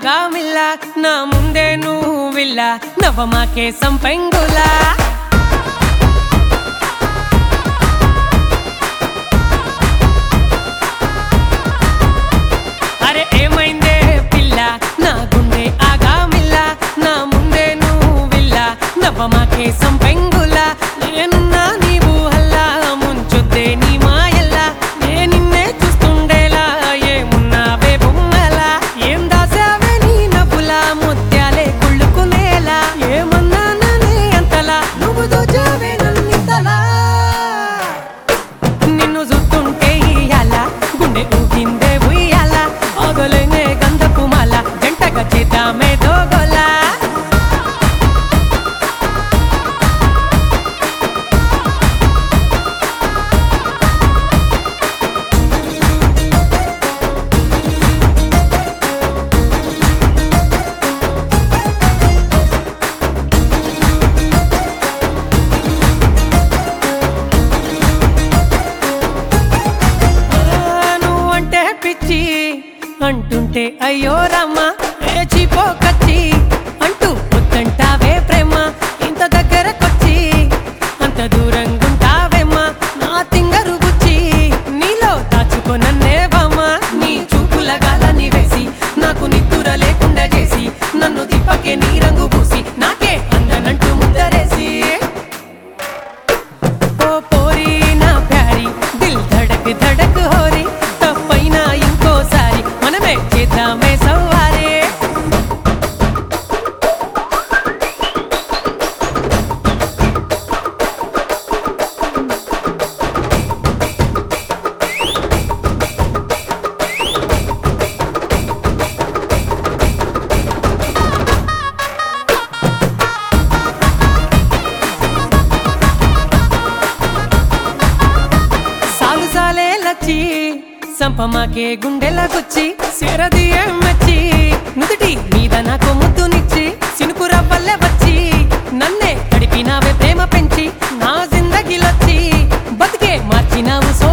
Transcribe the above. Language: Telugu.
ఆగామిల్ల నా ముందే నువ్విల్ల నవమాకే సంపెంగులా అరే ఏమైందే పిల్ల నా గుండె ఆగామిల్ల నా ముందే నువ్విల్ల నవ్వమాకే సంపెంగుల నేనున్నా నీవు హల్లా ముంచుద్దే నీ మాయల్లా నే నిన్నే చూస్తుండేలా ఏమున్నావే బొమ్మలా ఏం దాసావే నీ నవ్వులా ముత్యాలే కుళ్ళుకునేలా ఏమన్నాననే అంతలా నువ్వు దోచావే నన్నింతలా నిన్ను చూస్తుంటే ఇయ్యాల గుండె ఊగిందే ఉయ్యాల ఆగలేనే గంధపు మాల జంటగా చేద్దామే దోగోలా నువ్వంటే పిచ్చి అంటుంటే అయ్యో రామ్మ ఏచిపోకచ్చి అంటూ వద్దంటావే ప్రేమ ఇంత దగ్గరకొచ్చి అంత దూరంగుంటావేమ్మా నా తింగరు బుచ్చి నీలో దాచుకొనన్నే బామ్మ నీ చూపుల గాలని వేసి నాకు నిద్దుర లేకుండా చేసి నన్ను తిప్పకే నీ రంగు పూసి నాకే అందనంటూ ముద్దరేసి ఓ పోరి నా ప్యారి దిల్ ధడక్ ధడక్ హోరి తప్పైనా ఇంకోసారి మనమే చేద్దామే సవారే సాలు సాలే లచ్చి సంపమాకే గుండెల గుచ్చి సెరది మెచ్చి నుదుటి మీద నాకు ముద్దునిచ్చి సినుకు రవ్వల్లే వచ్చి నన్నే గడిపినావే ప్రేమ పెంచి నా జిందగిలొచ్చి బతికే మార్చినావు సో